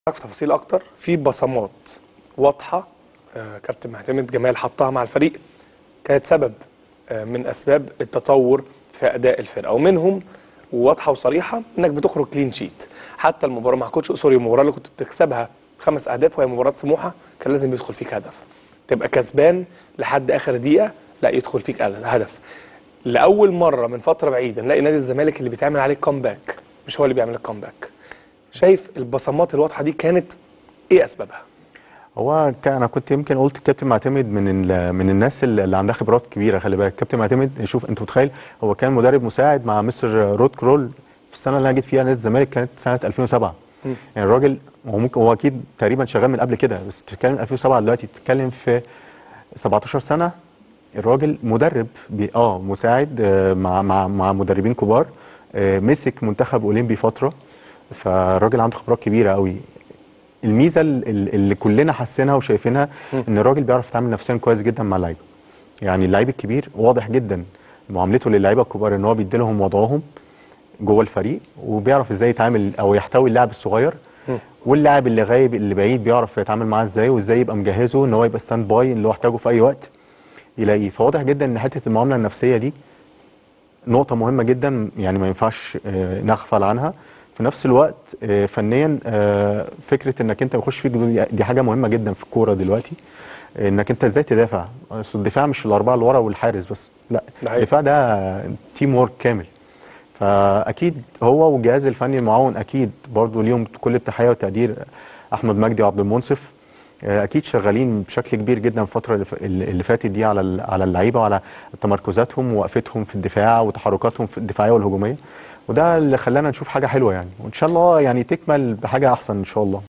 في تفاصيل اكتر في بصمات واضحه آه، كابتن معتمد جمال حطها مع الفريق كانت سبب آه، من اسباب التطور في اداء الفرقه ومنهم واضحه وصريحه انك بتخرج كلين شيت حتى المباراه مع كوتش سوري المباراه اللي كنت بتكسبها خمس اهداف وهي مباراه سموحه كان لازم يدخل فيك هدف تبقى كسبان لحد اخر دقيقه لا يدخل فيك هدف لاول مره من فتره بعيده نلاقي نادي الزمالك اللي بيتعمل عليه كومباك مش هو اللي بيعمل الكومباك شايف البصمات الواضحه دي كانت ايه اسبابها هو كان انا كنت يمكن قلت الكابتن معتمد من ال- من الناس اللي اللي عندها خبرات كبيره خلي بالك الكابتن معتمد شوف انت متخيل هو كان مدرب مساعد مع مستر رود كرول في السنه اللي انا جيت فيها نادي الزمالك كانت سنه 2007 مم. يعني الراجل هو ممكن هو اكيد تقريبا شغال من قبل كده بس بتتكلم 2007 دلوقتي بتتكلم في 17 سنه الراجل مدرب بي اه مساعد آه، مع مع مع مدربين كبار آه، مسك منتخب اولمبي فتره فالراجل عنده خبرات كبيره قوي الميزه ال- ال- اللي كلنا حاسينها وشايفينها ان الراجل بيعرف يتعامل نفسيا كويس جدا مع اللعيبه يعني اللعيب الكبير واضح جدا معاملته للعيبه الكبار ان هو بيدي لهم وضعهم جوه الفريق وبيعرف ازاي يتعامل او يحتوي اللاعب الصغير واللاعب اللي غايب اللي بعيد بيعرف يتعامل معاه ازاي وازاي يبقى مجهزه ان هو يبقى ستاند باي اللي هو يحتاجه في اي وقت يلاقيه فواضح جدا ان حته المعامله النفسيه دي نقطة مهمة جدا يعني ما ينفعش آه، نغفل عنها في نفس الوقت آه، فنيا آه، فكرة انك انت بيخش فيك جول دي- دي حاجة مهمة جدا في الكورة دلوقتي آه، انك انت ازاي تدافع أصل الدفاع مش الاربعة اللي ورا والحارس بس لا ده حقيقي. الدفاع ده تيم وورك كامل فاكيد هو والجهاز الفني المعاون اكيد برضو ليهم كل التحية والتقدير احمد مجدي وعبد المنصف آه، اكيد شغالين بشكل كبير جدا الفتره اللي ف- اللي فاتت دي على ال- على اللعيبه وعلى تمركزاتهم ووقفتهم في الدفاع وتحركاتهم في الدفاعيه والهجوميه وده اللي خلانا نشوف حاجه حلوه يعني وان شاء الله يعني تكمل بحاجه احسن ان شاء الله